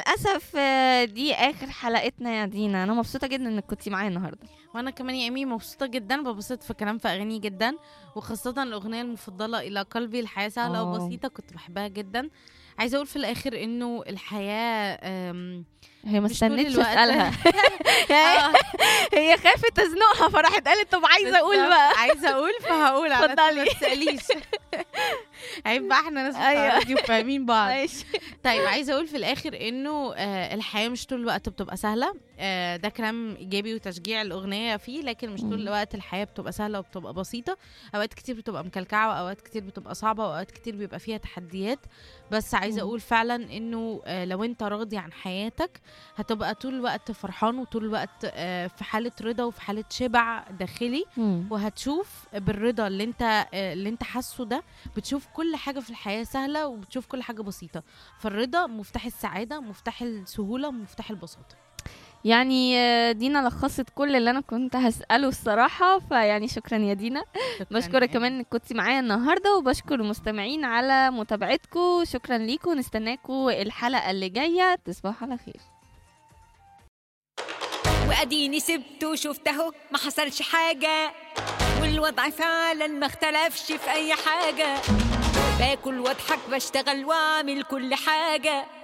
وللاسف آه، دي اخر حلقتنا يا دينا انا مبسوطه جدا انك كنتي معايا النهارده وانا كمان يا ايمي مبسوطه جدا ببسط في كلام في اغاني جدا وخاصه الاغنيه المفضله الى قلبي الحياه سهله آه. وبسيطه كنت بحبها جدا عايزه اقول في الاخر انه الحياه أم، هي ما مش طول استنتش الوقت. اسالها آه، هي خافت تزنقها فراحت قالت طب عايزه اقول بالظبط. بقى عايزه اقول فهقول على طول، اتفضلي. ما تساليش عيب بقى احنا ناس أيوة. أيوة. راديو فاهمين بعض ماشي طيب عايزه اقول في الاخر انه آه الحياه مش طول الوقت بتبقى سهله آه ده كلام ايجابي وتشجيع الاغنيه فيه لكن مش مم. طول الوقت الحياه بتبقى سهله وبتبقى بسيطه اوقات كتير بتبقى مكلكعه واوقات كتير بتبقى صعبه واوقات كتير بيبقى فيها تحديات بس عايزه مم. اقول فعلا انه آه لو انت راضي عن حياتك هتبقى طول الوقت فرحان وطول الوقت آه في حاله رضا وفي حاله شبع داخلي وهتشوف بالرضا اللي انت آه، اللي انت حاسه ده بتشوف كل حاجه في الحياه سهله وبتشوف كل حاجه بسيطه فالرضا مفتاح السعاده مفتاح السهوله مفتاح البساطه يعني آه، دينا لخصت كل اللي انا كنت هساله الصراحه فيعني شكرا يا دينا شكراً بشكرك يا كمان انك كنتي معايا النهارده وبشكر المستمعين على متابعتكم شكرا ليكم نستناكم الحلقه اللي جايه تصبحوا على خير واديني سبته وشفت اهو ما حصلش حاجة والوضع فعلا ما اختلفش في اي حاجة باكل واضحك بشتغل واعمل كل حاجة